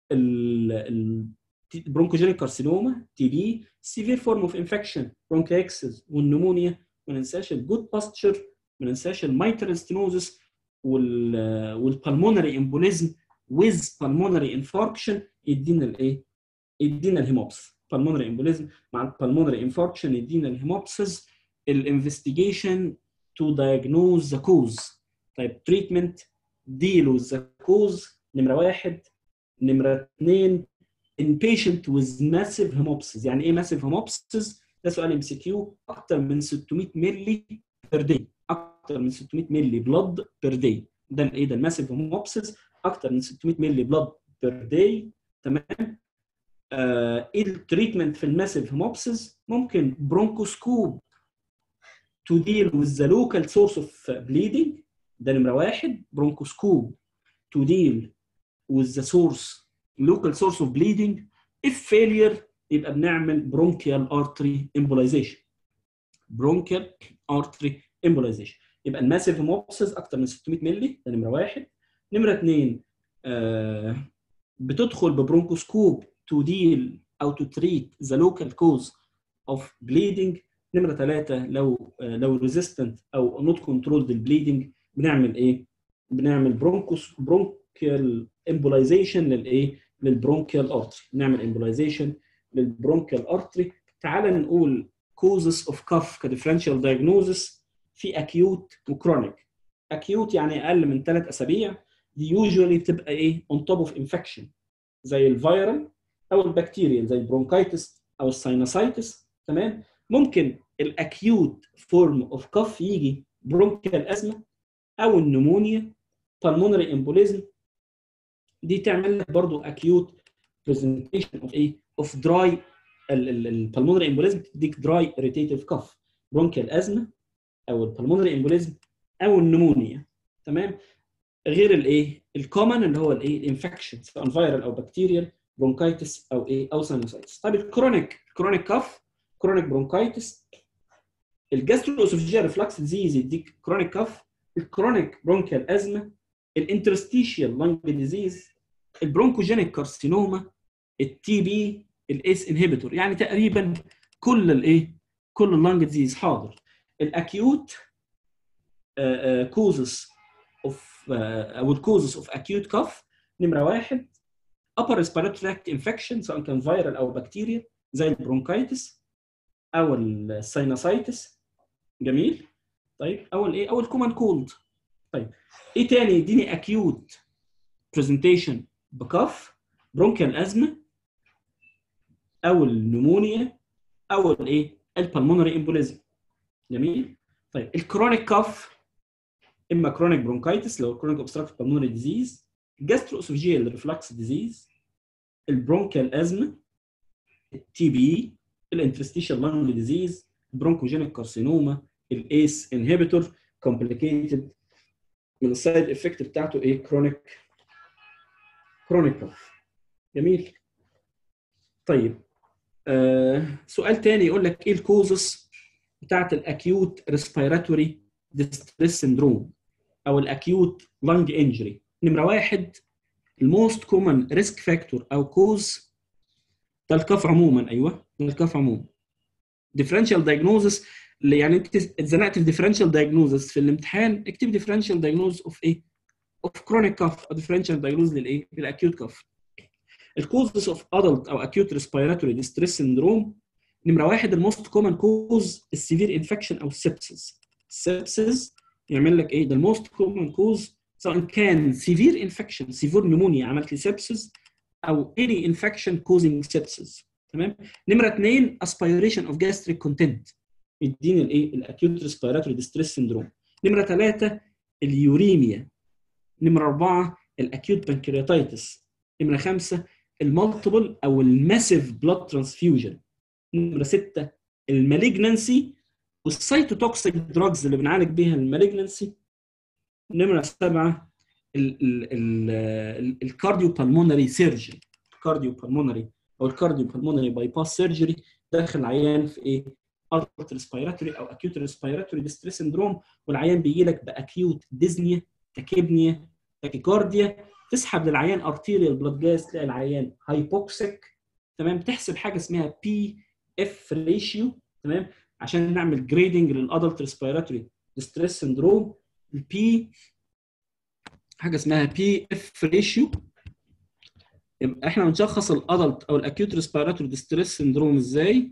البرونكوجينيك كارسينوما تي بي سيفير فورم اوف انفكشن برونكاكسس والنمونيا ما ننساش الجود باستشر ما ننساش الميترال ستينوزس والبلمونري امبوليزم ويز بالمونري انفاركشن يدينا الايه؟ يدينا الهيموبس بالمونري امبوليزم مع البلمونري انفاركشن يدينا الهيموبسس الانفستيجيشن تو diagnose ذا كوز طيب تريتمنت ديل with ذا كوز نمره واحد نمره اثنين in patient with massive hemopsis يعني ايه massive hemopsis؟ ده سؤال ام سي كيو اكتر من 600 مللي بير داي اكتر من 600 مللي بلاد بير داي ده الايه ده الماسيف هيموبسس اكتر من 600 مللي بلاد بير داي تمام آه ايه التريتمنت في الماسيف هيموبسس ممكن برونكوسكوب to deal with the local source of bleeding ده نمره واحد برونكوسكوب to deal with the source local source of bleeding if failure يبقى بنعمل برونكيال ارتري امبولايزيشن برونكيال ارتري امبولايزيشن يبقى الماسيف هيموبسس اكتر من 600 مللي ده نمره واحد نمره اثنين آه بتدخل ببرونكوسكوب تو ديل او تو تريت ذا لوكال كوز اوف بليدنج نمره ثلاثه لو آه لو ريزيستنت او نوت كنترولد البليدنج بنعمل ايه؟ بنعمل برونكوس برونكيال امبولايزيشن للايه؟ للبرونكيال ارتري نعمل امبولايزيشن للبرونكيال ارتري تعال نقول كوزز اوف كاف كديفرنشال دايجنوزس في اكيوت وكرونيك اكيوت يعني اقل من ثلاث اسابيع دي يوجوالي بتبقى ايه اون توب اوف انفكشن زي الفيرال او البكتيريال زي البرونكايتس او الساينوسايتس تمام ممكن الاكيوت فورم اوف كاف يجي برونكيال ازمه او النمونيا pulmonary embolism دي تعمل لك برضو اكيوت برزنتيشن اوف ايه اوف دراي البلمونري امبوليزم تديك دراي اريتيتيف كاف برونكيال ازمه او البلمونري امبوليزم او النمونيا تمام غير الايه الكومن اللي هو الايه الانفكشن سواء فيرال او بكتيريال برونكايتس او ايه او ساينوسايتس طيب الكرونيك الكرونيك كاف كرونيك برونكايتس الجاسترو اسوفيجيال ريفلكس ديزيز يديك كرونيك كاف الكرونيك برونكيال ازمه الانترستيشيال لانج ديزيز البرونكوجينيك كارسينوما التي بي الاس انهبيتور يعني تقريبا كل الايه كل اللانج ديزيز حاضر الاكيوت كوزس اوف او الكوزس اوف اكيوت كاف نمره واحد upper respiratory tract infection سواء كان فيرال او بكتيريا زي البرونكايتس او الساينوسايتس جميل طيب او الايه او الكومن كولد طيب ايه تاني يديني اكيوت برزنتيشن بكف برونكيال ازمه او النمونيا او الايه البلمونري امبوليزم جميل طيب الكرونيك كاف اما كرونيك برونكايتس لو كرونيك اوبستراكتيف بالمونري ديزيز جاسترو اسوفيجيال ريفلكس ديزيز البرونكيال ازمه التي بي الانترستيشال لانج ديزيز البرونكوجينيك كارسينوما الايس انهبيتور كومبليكيتد من السايد افكت بتاعته ايه كرونيك كرونيك كاف جميل طيب آه سؤال تاني يقول لك ايه الكوزس بتاعت الاكيوت ريسبيراتوري ديستريس سندروم او الاكيوت لانج انجري نمره واحد الموست كومن ريسك فاكتور او كوز ده الكف عموما ايوه ده الكف عموما ديفرنشال دايجنوزس يعني انت اتزنقت في ديفرنشال دايجنوزس في الامتحان اكتب ديفرنشال دايجنوز اوف ايه؟ اوف كرونيك كاف او ديفرنشال دايجنوز للايه؟ للاكيوت كاف الكوزز اوف ادلت او اكيوت ريسبيراتوري ديستريس سندروم نمره واحد الموست كومن كوز السيفير انفكشن او السبسس السبسس يعمل لك ايه؟ ده الموست كومن كوز سواء كان سيفير انفكشن سيفير نمونيا عملت لي سبسس او any infection causing sepsis تمام نمره اثنين aspiration of gastric content يديني الايه الاكيوت ريسبيراتوري ديستريس سندروم نمره ثلاثه اليوريميا نمره اربعه الاكيوت بانكرياتايتس نمره خمسه المالتيبل او الماسيف بلاد ترانسفيوجن نمره سته المالجنسي والسيتوتوكسيك دراجز اللي بنعالج بيها المالجنسي نمره سبعه الكارديو بالمونري سيرجن الكارديو بالمونري او الكارديو بالمونري باي باس سيرجري داخل العيان في ايه؟ adult ريسبيراتوري او acute ريسبيراتوري ديستريس سندروم والعيان بيجي لك باكيوت ديزنيا تاكيبنيا تاكيكارديا تسحب للعيان ارتيريال بلاد جاز تلاقي العيان هايبوكسيك تمام تحسب حاجه اسمها بي اف ريشيو تمام عشان نعمل جريدنج للادلت ريسبيراتوري ديستريس سندروم البي حاجه اسمها بي اف ريشيو احنا بنشخص الادلت او الاكيوت ريسبيراتوري ديستريس سندروم ازاي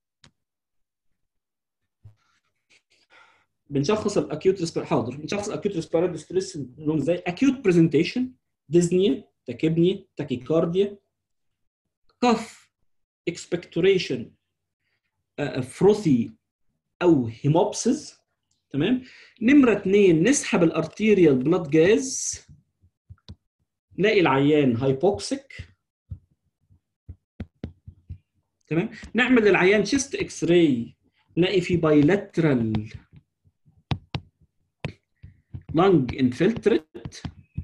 بنشخص الاكيوت ريسبير حاضر بنشخص الاكيوت ريسبيراتوري ديستريس سندروم ازاي اكيوت برزنتيشن ديزنيا تاكيبنيا تاكيكارديا كف اكسبكتوريشن فروثي او هيموبسيس تمام نمره اثنين نسحب الارتيريال بلاد جاز نلاقي العيان هايبوكسيك تمام نعمل للعيان شيست اكس راي نلاقي في بايلاترال لانج انفلتريت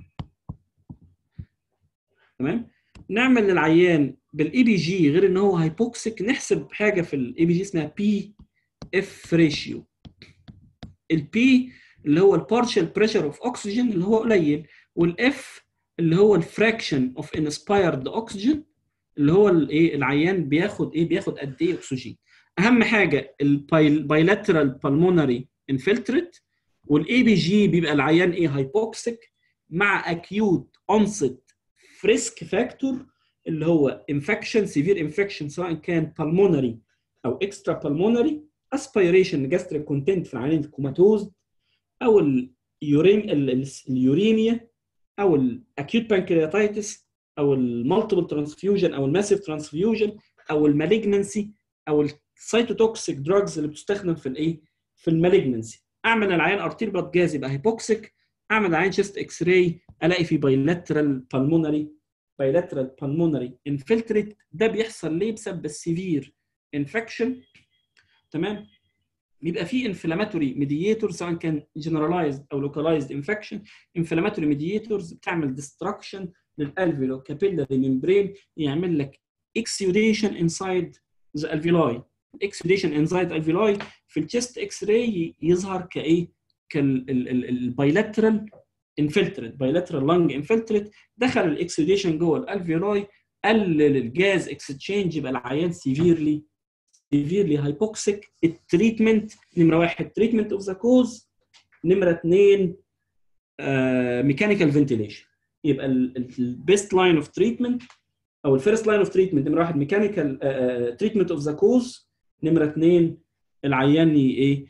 تمام نعمل للعيان بالاي بي جي غير ان هو هايبوكسيك نحسب حاجه في الاي بي جي اسمها بي اف ريشيو البي اللي هو البارشال بريشر اوف اوكسجين اللي هو قليل والاف اللي هو الفراكشن اوف انسبايرد اوكسجين اللي هو الايه العيان بياخد ايه بياخد قد ايه اكسجين اهم حاجه البايلاترال بالمونري انفلتريت والاي بي جي بيبقى العيان ايه هايبوكسيك مع اكيوت اونست فريسك فاكتور اللي هو انفكشن سيفير انفكشن سواء كان بالمونري او اكسترا بالمونري اسبيريشن جاستريك كونتنت في العيان الكوماتوز او اليورين اليوريميا او الاكيوت بانكرياتايتس او المالتيبل ترانسفيوجن او الماسيف ترانسفيوجن او المالجنسي او السيتوتوكسيك دراجز اللي بتستخدم في الايه في المالجنسي اعمل العيان ارتير بلاد جاز يبقى هيبوكسيك اعمل العيان شيست اكس راي الاقي في بايلاترال بالمونري بايلاترال بالمونري انفلتريت ده بيحصل ليه بسبب السيفير انفكشن تمام بيبقى في انفلاماتوري ميدياتور سواء كان جنرالايزد او لوكالايزد انفكشن انفلاماتوري ميدياتورز بتعمل ديستراكشن للالفيولو كابيلاري ممبرين يعمل لك اكسيوديشن انسايد ذا الفيولاي الاكسيوديشن انسايد الفيولاي في الشيست اكس راي يظهر كايه كالبايلاترال انفلتريت بايلاترال لانج انفلتريت دخل الاكسيوديشن جوه الالفيولاي قلل الجاز اكسشينج يبقى العيان سيفيرلي سيفيرلي هايبوكسيك التريتمنت نمره واحد تريتمنت اوف ذا كوز نمره اثنين ميكانيكال فنتيليشن يبقى البيست لاين اوف تريتمنت او الفيرست لاين اوف تريتمنت نمره واحد ميكانيكال تريتمنت اوف ذا كوز نمره اثنين العيان ايه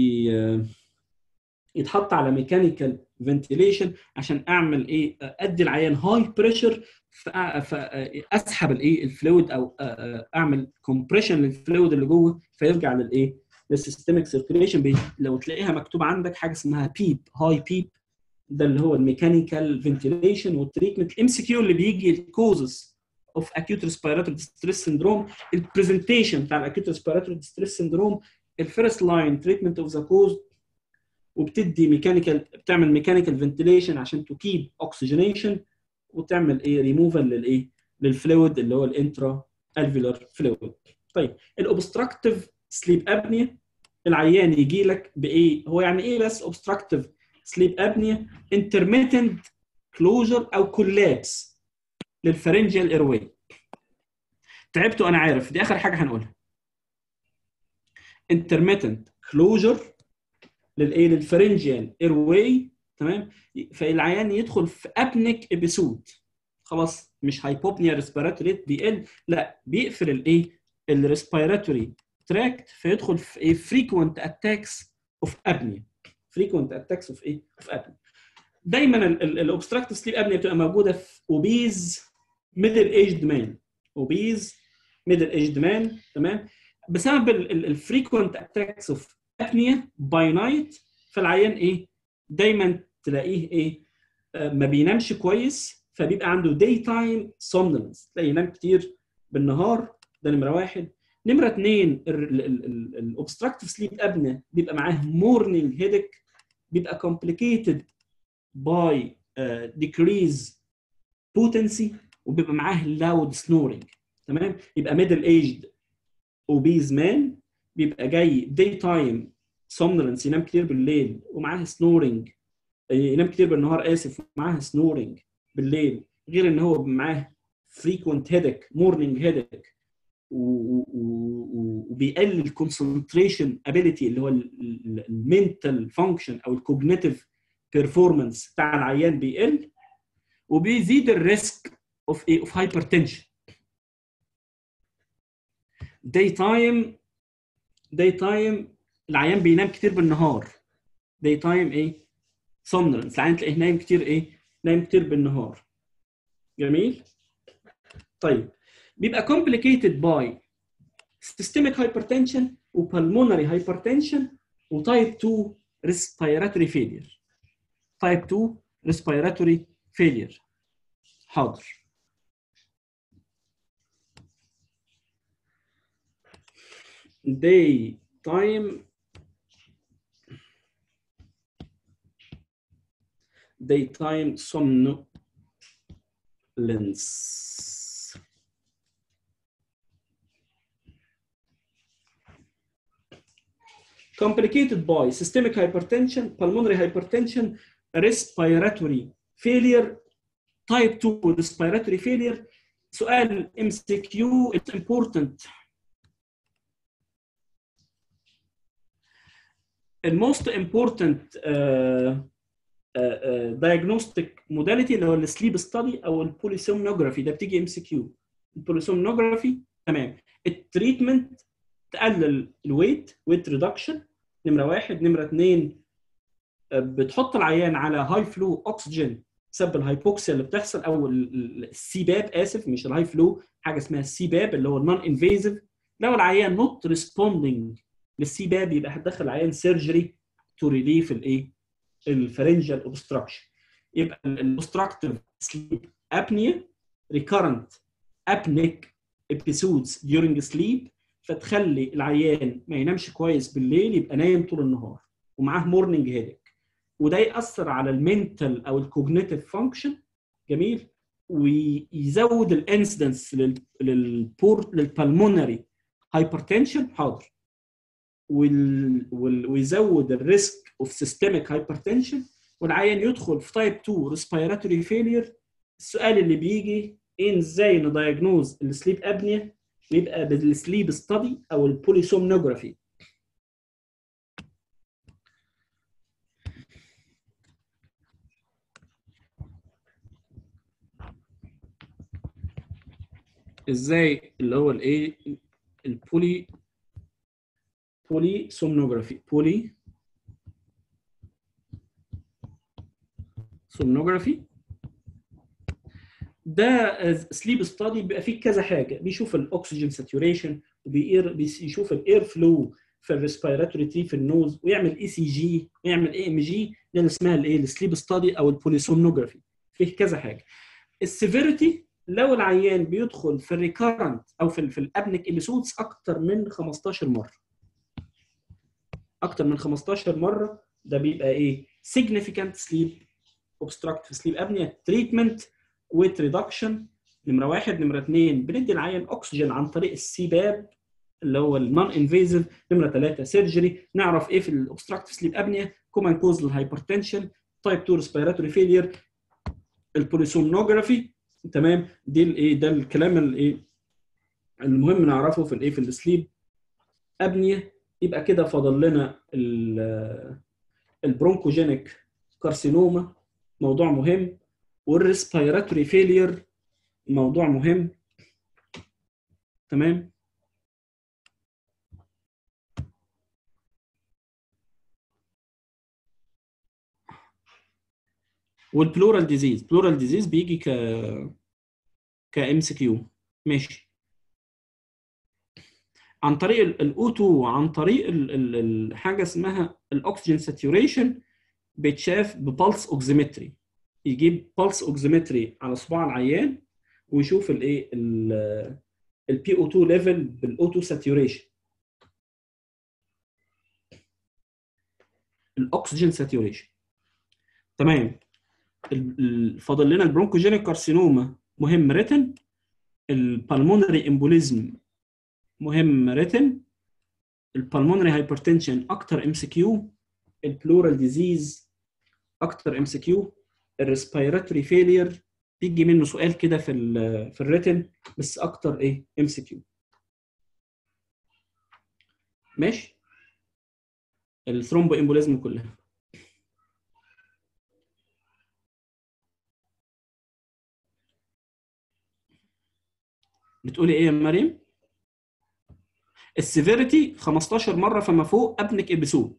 يتحط على ميكانيكال فنتيليشن عشان اعمل ايه ادي العيان هاي بريشر فاسحب الايه الفلويد او اعمل كومبريشن للفلويد اللي جوه فيرجع للايه للسيستميك سيركيليشن لو تلاقيها مكتوب عندك حاجه اسمها بيب هاي بيب ده اللي هو الميكانيكال فنتيليشن والتريتمنت الام سي كيو اللي بيجي الكوزز اوف اكيوت ريسبيراتوري ستريس سندروم البرزنتيشن بتاع الاكيوت ريسبيراتوري ستريس سندروم الفيرست لاين تريتمنت اوف ذا كوز وبتدي ميكانيكال بتعمل ميكانيكال فنتيليشن عشان تكيب اوكسجينيشن وتعمل ايه ريموفال للايه للفلويد اللي هو الانترا الفيولار فلويد طيب الاوبستراكتيف سليب ابنيا العيان يجي لك بايه هو يعني ايه بس اوبستراكتيف سليب ابنيا انترميتنت كلوجر او كولابس للفرنجيال ايرواي تعبتوا انا عارف دي اخر حاجه هنقولها انترميتنت كلوجر للايه للفرنجيال ايرواي تمام فالعيان يدخل في ابنك ابيسود خلاص مش هايبوبنيا ريسبيراتوري ريت بيقل لا بيقفل الايه الريسبيراتوري تراكت فيدخل في ايه فريكوينت اتاكس اوف ابنيا فريكوينت اتاكس اوف ايه اوف ابنيا دايما الاوبستراكتيف سليب ابنيا بتبقى موجوده في اوبيز ميدل ايجد مان اوبيز ميدل ايجد مان تمام بسبب الفريكوينت اتاكس اوف ابنيا باي نايت فالعيان ايه دايما تلاقيه ايه آه ما بينامش كويس فبيبقى عنده داي تايم سومنلنس تلاقيه ينام كتير بالنهار ده نمره واحد نمره اثنين الاوبستراكتيف سليب ابنيا بيبقى معاه مورنينج هيدك بيبقى complicated by uh, decrease potency وبيبقى معاه loud snoring تمام يبقى ميدل ايجد اوبيز مان بيبقى جاي داي تايم سومنرنس ينام كتير بالليل ومعاه سنورنج ينام كتير بالنهار اسف ومعاه سنورنج بالليل غير ان هو معاه فريكوينت هيدك مورنينج هيدك وبيقلل الكونسنتريشن ابيليتي اللي هو المنتال فانكشن او الكوجنيتيف بيرفورمانس بتاع العيان بيقل وبيزيد الريسك اوف ايه اوف هايبرتنشن داي تايم داي تايم العيان بينام كتير بالنهار داي تايم ايه سومنرنس العيان تلاقيه نايم كتير ايه نايم كتير بالنهار جميل طيب بيبقى complicated by systemic hypertension وpulmonary hypertension وtype 2 respiratory failure type 2 respiratory failure حاضر day time daytime somnolence complicated by systemic hypertension, pulmonary hypertension, respiratory failure, type 2 respiratory failure. سؤال MCQ it's important. The most important uh, diagnostic modality اللي هو السليب ستادي او البوليسومنوجرافي ده بتيجي ام سي كيو البوليسومنوجرافي تمام التريتمنت تقلل الويت ويت ريدكشن نمره واحد نمره اثنين بتحط العيان على هاي فلو اكسجين بسبب الهايبوكسيا اللي بتحصل او السيباب اسف مش الهاي فلو حاجه اسمها السيباب اللي هو النون انفيزيف لو العيان نوت ريسبوندنج للسيباب يبقى هتدخل العيان سيرجري تو ريليف الايه الفرنجال اوبستراكشن يبقى الاوبستراكتيف سليب ابنيا ريكارنت ابنيك episodes during sleep فتخلي العيان ما ينامش كويس بالليل يبقى نايم طول النهار ومعاه مورنينج هيدك وده ياثر على المنتال او الكوجنيتيف فانكشن جميل ويزود الانسيدنس للبور للبلمونري هايبرتنشن حاضر وال... وال... ويزود الريسك اوف سيستميك هايبرتنشن والعيان يدخل في تايب 2 ريسبيراتوري فيلير السؤال اللي بيجي ايه ازاي ندايجنوز السليب ابنيا يبقى بالسليب ستادي او البوليسومنوجرافي ازاي اللي هو الايه البولي بولي سومنوجرافي بولي سومنوجرافي ده سليب ستادي بيبقى فيه كذا حاجه بيشوف الاكسجين ساتوريشن وبيقير بيشوف الاير فلو في الريسبيراتوري تري في النوز ويعمل اي سي جي ويعمل اي ام جي ده اللي اسمها الايه السليب ستادي او البوليسومنوجرافي فيه كذا حاجه السيفيريتي لو العيان بيدخل في الريكارنت او في في الابنك ابيسودز اكتر من 15 مره اكتر من 15 مره ده بيبقى ايه significant sleep obstructive sleep apnea treatment weight reduction نمره واحد نمره اثنين بندي العيان اكسجين عن طريق السيباب اللي هو النون انفيزيف نمره ثلاثه سيرجري نعرف ايه في الاوبستراكتيف سليب ابنيا كومن كوز للهايبرتنشن تايب 2 ريسبيراتوري فيلير البوليسومنوجرافي تمام دي الايه ده الكلام الايه المهم نعرفه في الايه في السليب ابنيا يبقى كده فاضل لنا البرونكوجينيك كارسينوما موضوع مهم والريسبيراتوري فيلير موضوع مهم تمام والبلورال ديزيز بلورال ديزيز بيجي ك كام سي كيو ماشي عن طريق الاوتو عن طريق حاجه اسمها الاكسجين ساتوريشن بيتشاف ببلس اوكسيمتري يجيب بلس اوكسيمتري على صباع العيان ويشوف الايه البي او 2 ليفل بالاوتو ساتوريشن الاكسجين ساتوريشن تمام فاضل لنا البرونكوجينيك كارسينوما مهم ريتن البلمونري امبوليزم مهم ريتن البلمونري هايبرتنشن اكتر ام سي كيو البلورال ديزيز اكتر ام سي كيو الريسبيراتوري فيلير بيجي منه سؤال كده في ال في الريتن بس اكتر ايه ام سي كيو ماشي الثرومبو امبوليزم كلها بتقولي ايه يا مريم السيفيريتي 15 مره فما فوق ابنك ابيسود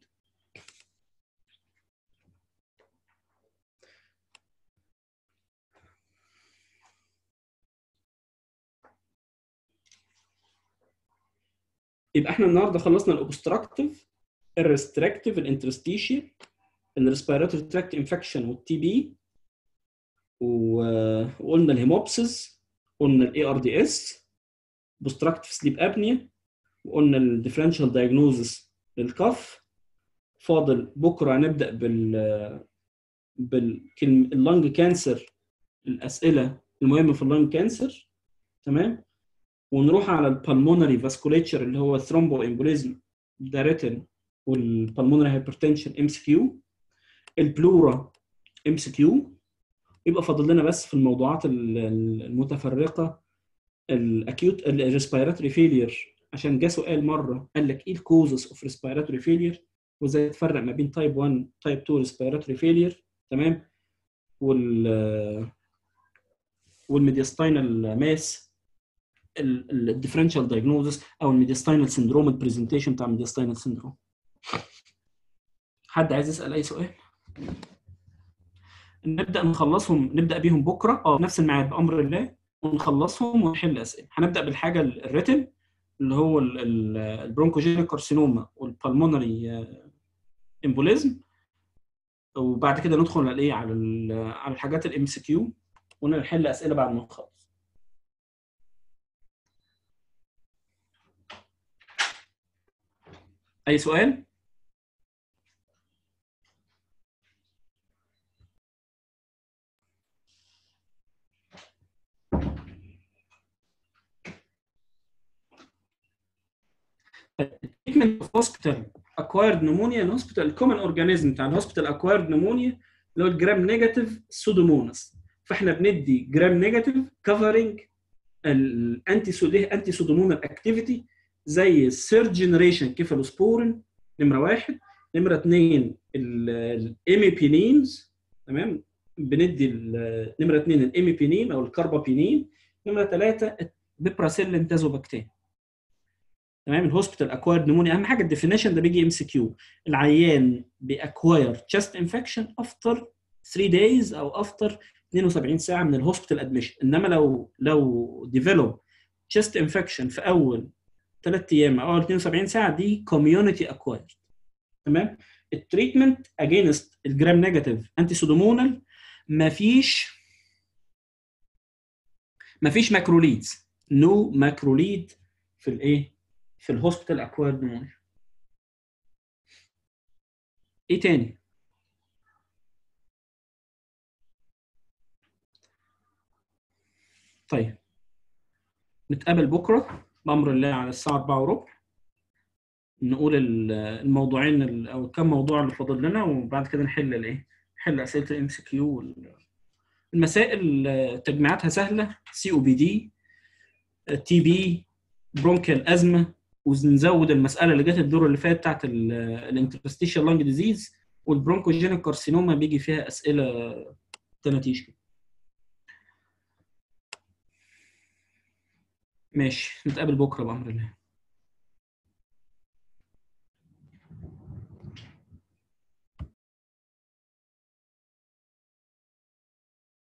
يبقى احنا النهارده خلصنا الاوبستراكتيف الريستريكتيف الانترستيشيال الريسبيراتوري تراكت انفكشن والتي بي وقلنا الهيموبسيس قلنا الاي ار دي اس اوبستراكتيف سليب ابنيا وقلنا الديفرنشال دايجنوزس للكف فاضل بكره هنبدا بال بالكلمه اللنج كانسر الاسئله المهمه في اللنج كانسر تمام ونروح على البلمونري فاسكوليتشر اللي هو الثرومبو امبوليزم ده ريتن والبلمونري هايبرتنشن ام سي كيو البلورا ام سي كيو يبقى فاضل لنا بس في الموضوعات المتفرقه الاكيوت الريسبيراتوري فيلير عشان جه سؤال مره قال لك ايه الكوزز اوف ريسبيراتوري فيلير وازاي تفرق ما بين تايب 1 تايب 2 ريسبيراتوري فيلير تمام وال والميدياستاينال ماس الديفرنشال دايجنوزس او الميدياستاينال سندروم البرزنتيشن بتاع الميدياستاينال سندروم حد عايز يسال اي سؤال نبدا نخلصهم نبدا بيهم بكره اه نفس الميعاد بامر الله ونخلصهم ونحل اسئله هنبدا بالحاجه الريتن اللي هو البرونكوجينيك كارسينوما والبلمونري امبوليزم وبعد كده ندخل على الايه على على الحاجات الام سي كيو ونحل اسئله بعد ما نخلص اي سؤال التريتمنت اوف هوسبيتال اكوايرد نمونيا الهوسبيتال الكومن اورجانيزم بتاع الهوسبيتال اكوايرد نمونيا اللي هو الجرام نيجاتيف سودوموناس فاحنا بندي جرام نيجاتيف كفرنج الانتي سوديه انتي سودومونال اكتيفيتي زي الثيرد جنريشن كيفالوسبورين نمره واحد نمره اثنين الايميبينينز تمام بندي نمره اثنين الايميبينين او الكاربابينين نمره ثلاثه بيبراسيلين تازوباكتين تمام الهوسبيتال اكوايرد نمونيا اهم حاجه الديفينيشن ده بيجي ام سي كيو العيان بيأكواير تشست انفكشن افتر 3 دايز او افتر 72 ساعه من الهوسبيتال ادميشن انما لو لو ديفلوب تشست انفكشن في اول ثلاث ايام او 72 ساعه دي كوميونتي اكوايرد تمام التريتمنت اجينست الجرام نيجاتيف انتي سودومونال مفيش مفيش ماكروليدز نو ماكروليد في الايه في الهوسبيتال اكوايرد نمونيا ايه تاني طيب نتقابل بكره بامر الله على الساعه 4 وربع نقول الموضوعين او كم موضوع اللي فاضل لنا وبعد كده نحل الايه نحل اسئله الام سي كيو المسائل تجميعاتها سهله سي او بي دي تي بي برونكيال ازمه ونزود المساله اللي جت الدور اللي فات بتاعت الانترستيشال لانج ديزيز والبرونكوجينيك كارسينوما بيجي فيها اسئله تناتيش كده ماشي نتقابل بكره بامر الله